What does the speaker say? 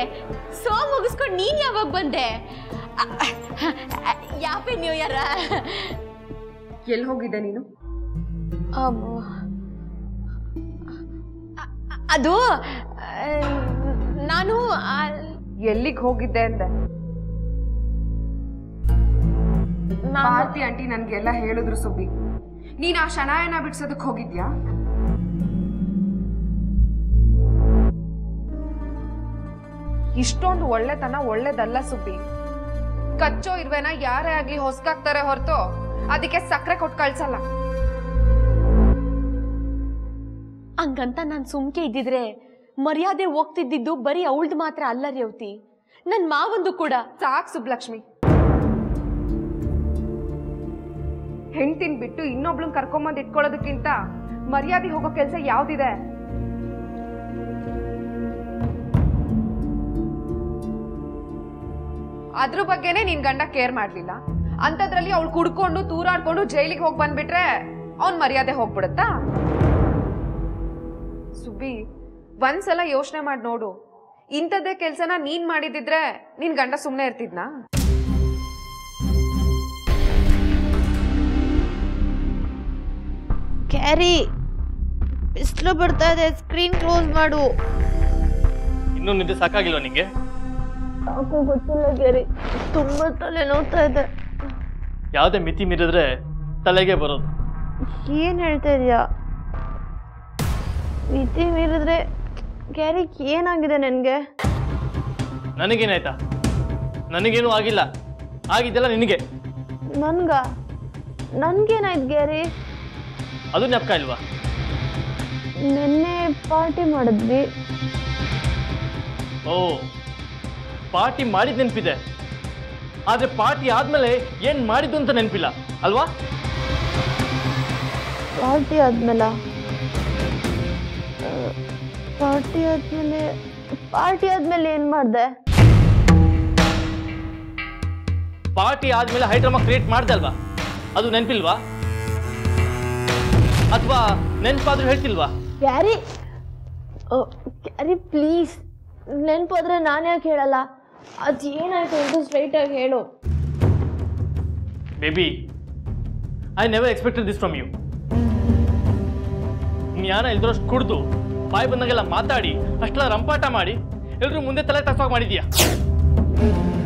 so ಮುಗಿಸ್ಕೊಂಡು ನೀನ್ ಯಾವಾಗ ಬಂದೆ ಯಾಪಿ ನ್ಯೂ ಇಯರ್ ಎಲ್ಲಿ ಹೋಗಿದ್ದೆ ನೀನು ಅದು ಆ, ನಾನು ಆ, ಎಲ್ಲಿಗೆ ಹೋಗಿದ್ದೆ ಅಂದೆ ನಾನು- ಭಾರತಿ ಆಂಟಿ ನನ್ಗೆಲ್ಲ ಹೇಳಿದ್ರು ಸುಬ್ಬಿ ನೀನ್ ಆ ಶನಾಯನ ಬಿಡ್ಸೋದಕ್ ಹೋಗಿದ್ಯಾ ಇಷ್ಟೊಂದು ಒಳ್ಳೆತನ ಒಳ್ಳೇದಲ್ಲ ಸುಬ್ಬಿ ಕಚ್ಚೋ ಇರ್ವೆನ ಯಾರೇ ಆಗ್ಲಿ ಹೊಸ್ಕಾಗ್ತಾರೆ ಹೊರತು ಅದಕ್ಕೆ ಸಕ್ಕರೆ ಕೊಟ್ಟು ಕಳ್ಸಲ್ಲ ಹಂಗಂತ ನಾನು ಸುಮ್ಕೆ ಇದ್ದಿದ್ರೆ ಮರ್ಯಾದೆ ಹೋಗ್ತಿದ್ದಿದ್ದು ಬರೀ ಅವಳ್ದು ಮಾತ್ರ ಅಲ್ಲ ರೇವತಿ ನನ್ ಮಾವಂದು ಕೂಡ ಸಾಕ್ ಸುಬ್ಲಕ್ಷ್ಮಿ ಹೆಂಡ್ತಿನ್ ಬಿಟ್ಟು ಇನ್ನೊಬ್ಳನ್ ಕರ್ಕೊಂಬಂದ್ ಇಟ್ಕೊಳ್ಳೋದಕ್ಕಿಂತ ಮರ್ಯಾದೆ ಹೋಗೋ ಕೆಲ್ಸ ಯಾವ್ದಿದೆ ಅದ್ರ ಬಗ್ಗೆನೇ ನಿನ್ ಗಂಡ ಕೇರ್ ಮಾಡ್ಲಿಲ್ಲ ಅಂತದ್ರಲ್ಲಿ ಅವಳು ಕುಡ್ಕೊಂಡು ತೂರಾಡ್ಕೊಂಡು ಜೈಲಿಗೆ ಹೋಗಿ ಬಂದ್ಬಿಟ್ರೆ ಅವ್ನ್ ಮರ್ಯಾದೆ ಹೋಗ್ಬಿಡುತ್ತಾ ಸುಬ್ಬಿ ಒಂದ್ಸಲ ಯೋಚನೆ ಮಾಡಿ ನೋಡು ಇಂಥದ್ದೇ ಕೆಲ್ಸನ ನೀನ್ ಮಾಡಿದಿದ್ರೆ ನಿನ್ ಗಂಡ ಸುಮ್ನೆ ಇರ್ತಿದ್ನಾ ಕ್ಯಾರಿ ಬಿಸಿಲು ಬರ್ತಾ ಇದೆ ಸ್ಕ್ರೀನ್ ಕ್ಲೋಸ್ ಮಾಡು ಇನ್ನೂ ನಿದ್ದೆ ಸಾಕಾಗಿಲ್ವಾ ನಿಂಗೆ ಯಾಕೋ ಗೊತ್ತಿಲ್ಲ ಕ್ಯಾರಿ ತುಂಬ ತಲೆ ನೋವ್ತಾ ಇದೆ ಯಾವುದೇ ಮಿತಿ ಮೀರಿದ್ರೆ ತಲೆಗೆ ಬರೋದು ಏನು ಹೇಳ್ತಾ ಇದೀಯಾ ಮಿತಿ ಮೀರಿದ್ರೆ ಕ್ಯಾರಿ ಏನಾಗಿದೆ ನನಗೆ ನನಗೇನಾಯ್ತಾ ನನಗೇನೂ ಆಗಿಲ್ಲ ಆಗಿದ್ದೆಲ್ಲ ನಿನಗೆ ನನ್ಗ ನನ್ಗೇನಾಯ್ತು ಗ್ಯಾರಿ ಅದು ಜ್ಞಾಪಕ ಇಲ್ವಾ ನಿನ್ನೆ ಪಾರ್ಟಿ ಮಾಡಿದ್ವಿ ಓ ಪಾರ್ಟಿ ಮಾಡಿದ ನೆನಪಿದೆ ಆದರೆ ಪಾರ್ಟಿ ಆದಮೇಲೆ ಏನು ಮಾಡಿದ್ದು ಅಂತ ನೆನಪಿಲ್ಲ ಅಲ್ವಾ ಪಾರ್ಟಿ ಆದ್ಮೇಲ ಪಾರ್ಟಿ ಆದ್ಮೇಲೆ ಪಾರ್ಟಿ ಆದ್ಮೇಲೆ ಏನು ಮಾಡಿದೆ ಪಾರ್ಟಿ ಆದಮೇಲೆ ಹೈಡ್ರಾಮಾ ಕ್ರಿಯೇಟ್ ಮಾಡ್ದೆ ಅಲ್ವಾ ಅದು ನೆನಪಿಲ್ವಾ ಅಥವಾ ನೆನಪಾದ್ರೂ ಹೇಳ್ತಿಲ್ವಾ ಕ್ಯಾರಿ ಕ್ಯಾರಿ ಪ್ಲೀಸ್ ನೆನ್ಪೋದ್ರೆ ನಾನು ಯಾಕೆ ಹೇಳಲ್ಲ ಅದು ಏನಾಯ್ತು ಅಂತ ಸ್ಟ್ರೈಟಾಗಿ ಹೇಳು baby I never expected this from you ಜ್ಞಾನ ಇಲ್ದ್ರಷ್ಟು ಕುಡ್ದು ಬಾಯಿ ಬಂದಂಗೆಲ್ಲ ಮಾತಾಡಿ ಅಷ್ಟೆಲ್ಲ ರಂಪಾಟ ಮಾಡಿ ಎಲ್ರೂ ಮುಂದೆ ತಲೆ ತಗ್ಸೋಕೆ ಮಾಡಿದ್ಯಾ